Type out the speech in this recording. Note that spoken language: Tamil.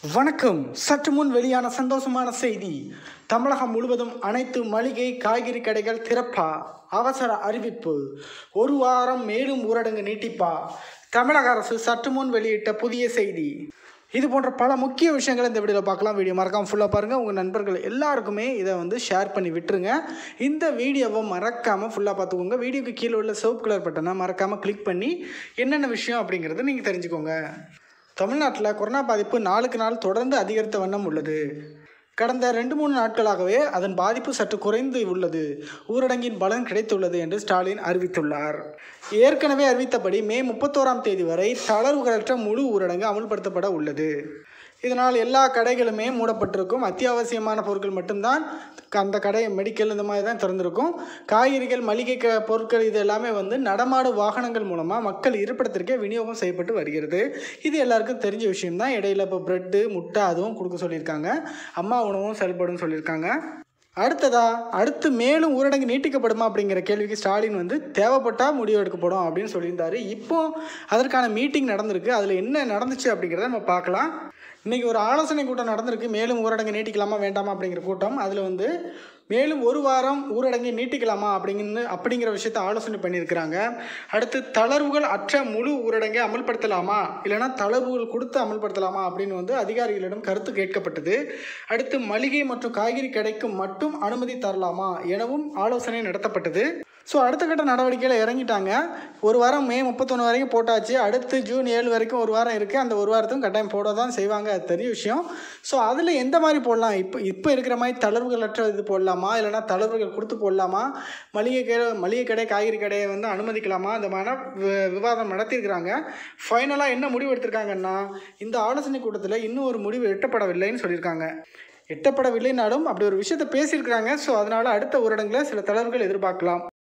வணக்கம் சற்று முன் வெளியான சந்தோஷமான செய்தி தமிழகம் முழுவதும் அனைத்து மளிகை காய்கறி கடைகள் திறப்பா அவசர அறிவிப்பு ஒரு வாரம் மேலும் ஊரடங்கு நீட்டிப்பா தமிழக அரசு சற்று முன் வெளியிட்ட புதிய செய்தி இது போன்ற பல முக்கிய விஷயங்களை இந்த வீடியோவில் பார்க்கலாம் வீடியோ மறக்காமல் ஃபுல்லாக பாருங்கள் உங்கள் நண்பர்கள் எல்லாருக்குமே இதை வந்து ஷேர் பண்ணி விட்டுருங்க இந்த வீடியோவை மறக்காமல் ஃபுல்லாக பார்த்துக்கோங்க வீடியோக்கு கீழே உள்ள சிவப்பு கலர் பட்டனை மறக்காமல் கிளிக் பண்ணி என்னென்ன விஷயம் அப்படிங்கிறத நீங்கள் தெரிஞ்சுக்கோங்க தமிழ்நாட்டில் கொரோனா பாதிப்பு நாளுக்கு நாள் தொடர்ந்து அதிகரித்த வண்ணம் உள்ளது கடந்த ரெண்டு மூணு நாட்களாகவே அதன் பாதிப்பு சற்று குறைந்து உள்ளது ஊரடங்கின் பலன் கிடைத்துள்ளது என்று ஸ்டாலின் அறிவித்துள்ளார் ஏற்கனவே அறிவித்தபடி மே முப்பத்தோராம் தேதி வரை தளர்வுகளற்ற முழு ஊரடங்கு அமுல்படுத்தப்பட உள்ளது இதனால் எல்லா கடைகளுமே மூடப்பட்டிருக்கும் அத்தியாவசியமான பொருட்கள் மட்டும்தான் அந்த கடை மெடிக்கல் இந்த மாதிரி தான் திறந்திருக்கும் காய்கறிகள் மளிகை க பொருட்கள் இது எல்லாமே வந்து நடமாடு வாகனங்கள் மூலமாக மக்கள் இருப்பிடத்திற்கே விநியோகம் செய்யப்பட்டு வருகிறது இது எல்லாருக்கும் தெரிஞ்ச விஷயம்தான் இடையில இப்போ ப்ரெட்டு முட்டை அதுவும் கொடுக்க சொல்லியிருக்காங்க அம்மா உணவும் செயல்படும் சொல்லியிருக்காங்க அடுத்ததா அடுத்து மேலும் ஊரடங்கு நீட்டிக்கப்படுமா அப்படிங்கிற கேள்விக்கு ஸ்டாலின் வந்து தேவைப்பட்டால் முடிவு எடுக்கப்படும் அப்படின்னு சொல்லியிருந்தாரு இப்போ அதற்கான மீட்டிங் நடந்திருக்கு அதில் என்ன நடந்துச்சு அப்படிங்கிறத நம்ம பார்க்கலாம் இன்றைக்கி ஒரு ஆலோசனை கூட்டம் நடந்திருக்கு மேலும் ஊரடங்கு நீட்டிக்கலாமா வேண்டாமா அப்படிங்கிற கூட்டம் அதில் வந்து மேலும் ஒரு வாரம் ஊரடங்கை நீட்டிக்கலாமா அப்படிங்கன்னு அப்படிங்கிற விஷயத்த ஆலோசனை பண்ணியிருக்கிறாங்க அடுத்து தளர்வுகள் அற்ற முழு ஊரடங்கை அமல்படுத்தலாமா இல்லைனா தளர்வுகள் கொடுத்து அமல்படுத்தலாமா அப்படின்னு வந்து அதிகாரிகளிடம் கருத்து கேட்கப்பட்டது அடுத்து மளிகை மற்றும் காய்கறி கடைக்கு மட்டும் அனுமதி தரலாமா எனவும் ஆலோசனை நடத்தப்பட்டது ஸோ அடுத்த கட்ட நடவடிக்கையில் இறங்கிட்டாங்க ஒரு வாரம் மே முப்பத்தொன்று வரைக்கும் போட்டாச்சு அடுத்து ஜூன் ஏழு வரைக்கும் ஒரு வாரம் இருக்குது அந்த ஒரு வாரத்துக்கும் கட்டாயம் போட தான் செய்வாங்க அது பெரிய விஷயம் ஸோ அதில் எந்த மாதிரி போடலாம் இப்போ இப்போ இருக்கிற மாதிரி தளர்வுகளற்ற இது போடலாமா இல்லைனா தளர்வுகள் கொடுத்து போடலாமா மளிகை கடை மளிகை கடை காய்கறி கடையை வந்து அனுமதிக்கலாமா இந்த மாதிரி வி- விவாதம் நடத்தியிருக்கிறாங்க ஃபைனலாக என்ன முடிவு எடுத்திருக்காங்கன்னா இந்த ஆலோசனை கூட்டத்தில் இன்னும் ஒரு முடிவு எட்டப்படவில்லைன்னு சொல்லியிருக்காங்க எட்டப்படவில்லைனாலும் அப்படி ஒரு விஷயத்தை பேசியிருக்கிறாங்க ஸோ அதனால் அடுத்த ஊரடங்கில் சில தளர்வுகள் எதிர்பார்க்கலாம்